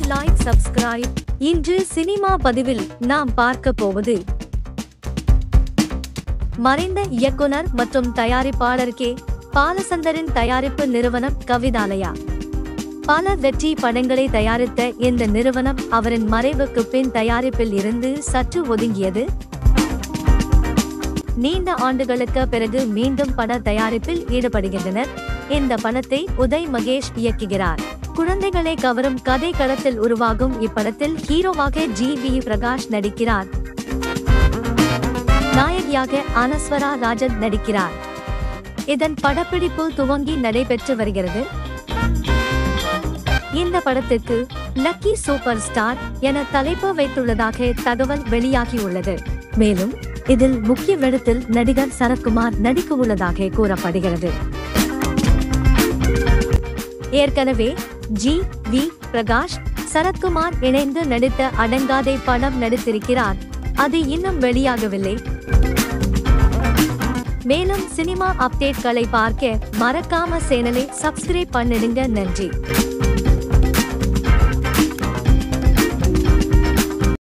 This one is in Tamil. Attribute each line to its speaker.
Speaker 1: லைக் சப்ஸ்கிரைப் இன்று சினிமா பதிவில் நாம் பார்க்க போவது மறைந்த இயக்குனர் மற்றும் தயாரிப்பாளர் கே பாலசந்தரின் தயாரிப்பு நிறுவனம் கவிதாலயா பல வெற்றி படங்களை தயாரித்த இந்த நிறுவனம் அவரின் மறைவுக்கு பின் தயாரிப்பில் இருந்து சற்று ஒதுங்கியது நீண்ட ஆண்டுகளுக்கு பிறகு மீண்டும் பட தயாரிப்பில் ஈடுபடுகின்றனர் இந்த படத்தை உதய் மகேஷ் இயக்குகிறார் குழந்தைகளை கவரும் கதை களத்தில் உருவாகும் இப்படத்தில் ஹீரோவாக ஜி வி பிரகாஷ் நடிக்கிறார் நாயகியாக அனஸ்வரா ராஜன் நடிக்கிறார் இதன் படப்பிடிப்பு துவங்கி நடைபெற்று வருகிறது இந்த படத்துக்கு லக்கி சூப்பர் ஸ்டார் என தலைப்பு வைத்துள்ளதாக தகவல் வெளியாகியுள்ளது மேலும் இதில் முக்கிய வேடத்தில் நடிகர் சரத்குமார் நடிக்க உள்ளதாக கூறப்படுகிறது ஏற்கனவே ஜி வி பிரகாஷ் சரத்குமார் இணைந்து நடித்த அடங்காதே படம் நடித்திருக்கிறார் அது இன்னும் வெளியாகவில்லை மேலும் சினிமா அப்டேட்களை பார்க்க மறக்காம சேனலை சப்ஸ்கிரைப் பண்ணிடுங்க நன்றி